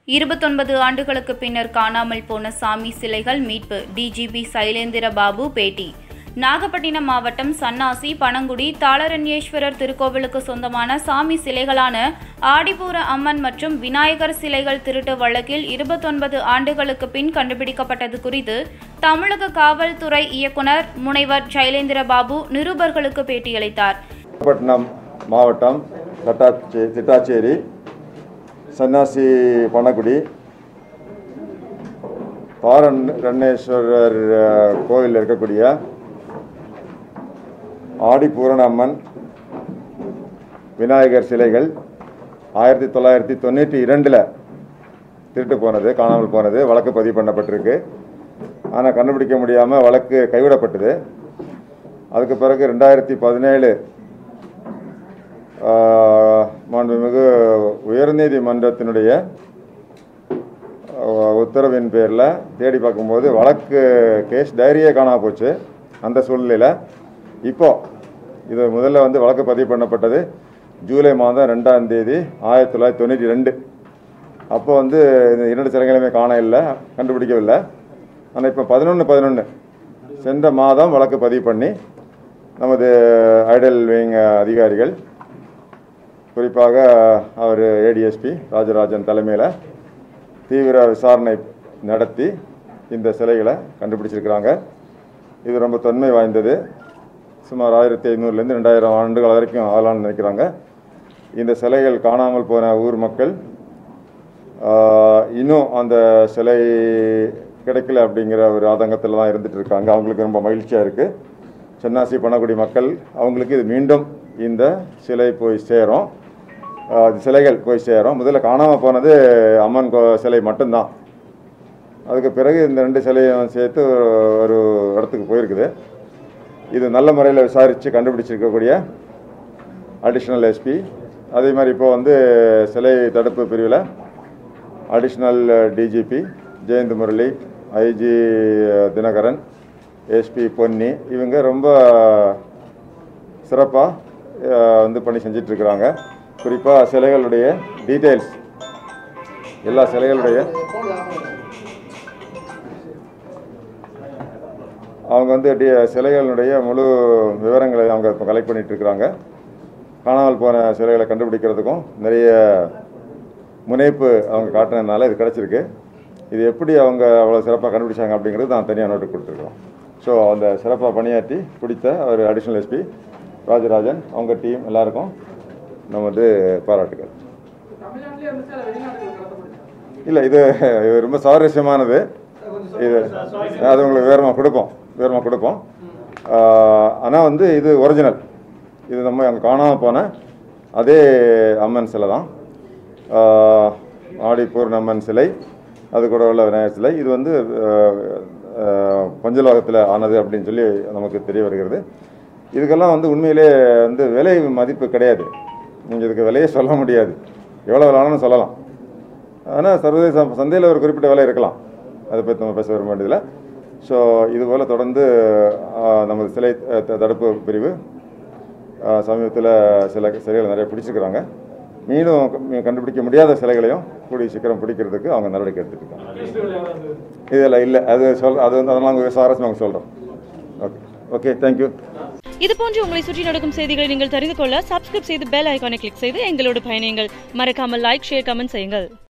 இருபத்தொன்பது ஆண்டுகளுக்கு பின்னர் காணாமல் போன சாமி சிலைகள் மீட்பு டிஜிபி சைலேந்திர பாபு பேட்டி நாகப்பட்டினம் மாவட்டம் சன்னாசி பனங்குடி தாளரண்யேஸ்வரர் திருக்கோவிலுக்கு சொந்தமான சாமி சிலைகளான ஆடிப்பூர அம்மன் மற்றும் விநாயகர் சிலைகள் திருட்டு வழக்கில் இருபத்தொன்பது ஆண்டுகளுக்கு பின் கண்டுபிடிக்கப்பட்டது குறித்து தமிழக காவல்துறை இயக்குனர் முனைவர் சைலேந்திர பாபு நிருபர்களுக்கு பேட்டியளித்தார் நாகப்பட்டினம் மாவட்டம் தட்டாச்சே திட்டாச்சேரி சன்னாசி பனகுடி தாரன் ரண்ணேஸ்வரர் அஹ், கோயிலில் இருக்கக்கூடிய ஆடி பூரணம்மன் விநாயகர் சிலைகள் ஆயிரத்தி தொள்ளாயிரத்தி தொண்ணூற்றி இரண்டில் திருட்டு போனது காணாமல் போனது வழக்கு பதிவு பண்ணப்பட்டிருக்கு ஆனால் கண்டுபிடிக்க முடியாமல் வழக்கு கைவிடப்பட்டது அதுக்கு பிறகு ரெண்டாயிரத்தி பதினேழு ஆஹ், மாண்புமிகு உயர்நீதிமன்றத்தினுடைய ஆஹ், உத்தரவின் பேரில் தேடி பார்க்கும்போது வழக்கு கேஸ் டைரியே காணாம போச்சு அந்த சூழ்நிலையில் இப்போ இது முதல்ல வந்து வழக்கு பதிவு பண்ணப்பட்டது ஜூலை மாதம் ரெண்டாம் தேதி ஆயிரத்தி தொள்ளாயிரத்தி தொண்ணூற்றி ரெண்டு அப்போ வந்து இந்த இரண்டு சிலைகளுமே காண இல்லை கண்டுபிடிக்கவில்லை ஆனால் இப்போ பதினொன்று பதினொன்று சென்ற மாதம் வழக்கு பதிவு பண்ணி நமது ஐடல் விங் அதிகாரிகள் குறிப்பாக அவர் ஏடிஎஸ்பி ராஜராஜன் தலைமையில் தீவிர விசாரணை நடத்தி இந்த சிலைகளை கண்டுபிடிச்சிருக்கிறாங்க இது ரொம்ப தொன்மை வாய்ந்தது சுமார் ஆயிரத்தி ஐநூறுலேருந்து ரெண்டாயிரம் ஆண்டுகள் வரைக்கும் ஆகலாம்னு நினைக்கிறாங்க இந்த சிலைகள் காணாமல் போன ஊர் மக்கள் ஆஹ், இன்னும் அந்த சிலை கிடைக்கல அப்படிங்கிற ஒரு ஆதங்கத்தில் தான் இருந்துட்டு இருக்காங்க அவங்களுக்கு ரொம்ப மகிழ்ச்சியாக இருக்குது சென்னாசி பணக்குடி மக்கள் அவங்களுக்கு இது மீண்டும் இந்த சிலை போய் சேரும் ஆஹ், இது சிலைகள் போய் சேரும் முதல்ல காணாமல் போனது அம்மன் கோ சிலை மட்டும்தான் அதுக்கு பிறகு இந்த ரெண்டு சிலையும் சேர்த்து ஒரு- ஒரு இடத்துக்கு போயிருக்குது இது நல்ல முறையில் விசாரித்து கண்டுபிடிச்சிருக்கக்கூடிய அடிஷ்னல் எஸ்பி அதே மாதிரி இப்போ வந்து சிலை தடுப்பு பிரிவில் additional DGP Jayanth Murali IG Dinakaran SP Ponni இவங்க ரொம்ப சிறப்பாக வந்து பணி செஞ்சிட்ருக்கிறாங்க குறிப்பாக சிலைகளுடைய டீட்டெயில்ஸ் எல்லா சிலைகளுடைய அவங்க வந்து டி சிலைகளுடைய முழு விவரங்களை அவங்க இப்போ கலெக்ட் பண்ணிட்டு இருக்கிறாங்க காணாமல் போன சிலைகளை கண்டுபிடிக்கிறதுக்கும் நிறைய முனைப்பு அவங்க காட்டினதுனால இது கிடச்சிருக்கு இது எப்படி அவங்க அவ்வளோ சிறப்பாக கண்டுபிடிச்சாங்க அப்படிங்கிறது நான் தனியாக நோட்டு கொடுத்துருக்கோம் ஸோ அந்த சிறப்பாக பணியாற்றி பிடித்த ஒரு அடிஷ்னல் எஸ்பி ராஜராஜன் அவங்க டீம் எல்லாருக்கும் நம்ம வந்து பாராட்டுகள் தமிழ்நாட்டிலே இருந்துச்சு அதை வெளிநாட்டுக்கு கடத்தப்படுச்சு இல்லை இது இது ரொம்ப சுவாரஸ்யமானது இது அது உங்களுக்கு வேறமாக கொடுப்போம் வேறமாக கொடுப்போம் ஆனால் வந்து இது ஒரிஜினல் இது நம்ம அங்கே காணாமல் போன அதே அம்மன் சிலை தான் ஆஹ், ஆடி பூர்ணம்மன் சிலை அது கூட உள்ள விநாயகர் சிலை இது வந்து ஆஹ், ஆஹ், பஞ்சலோகத்தில் ஆனது அப்படின்னு சொல்லி நமக்கு தெரிய வருகிறது இதுக்கெல்லாம் வந்து உண்மையிலே வந்து விலை மதிப்பு கிடையாது நீங்கள் இதுக்கு விலையே சொல்ல முடியாது எவ்வளோ வேணாலும் சொல்லலாம் ஆனால் சர்வதேச சந்தையில் ஒரு குறிப்பிட்ட விலை இருக்கலாம் அதை பற்றி நம்ம பேச வர வேண்டியதில்லை ஸோ இதுபோல் தொடர்ந்து ஆஹ், நமது சிலை அஹ், த- தடுப்பு பிரிவு சமீபத்தில் சில சிலைகள் நிறைய பிடிச்சிருக்கிறாங்க மீண்டும் க- கண்டுபிடிக்க முடியாத சிலைகளையும் கூடிய சீக்கிரம் பிடிக்கிறதுக்கு அவங்க நடவடிக்கை எடுத்துட்டு இருக்காங்க இதில் இல்லை அது சொல் அது வந்து அதெல்லாம் அவங்க சுவாரஸ்யமாக சொல்கிறோம் ஓகே ஓகே தேங்க்யூ இது போன்று உங்களை சுற்றி நடக்கும் செய்திகளை நீங்கள் தெரிந்து கொள்ள சப்ஸ்கிரைப் செய்து பெல் ஐகானை கிளிக் செய்து எங்களோடு பயணியுங்கள் மறக்காமல் லைக் ஷேர் கமெண்ட் செய்யுங்கள்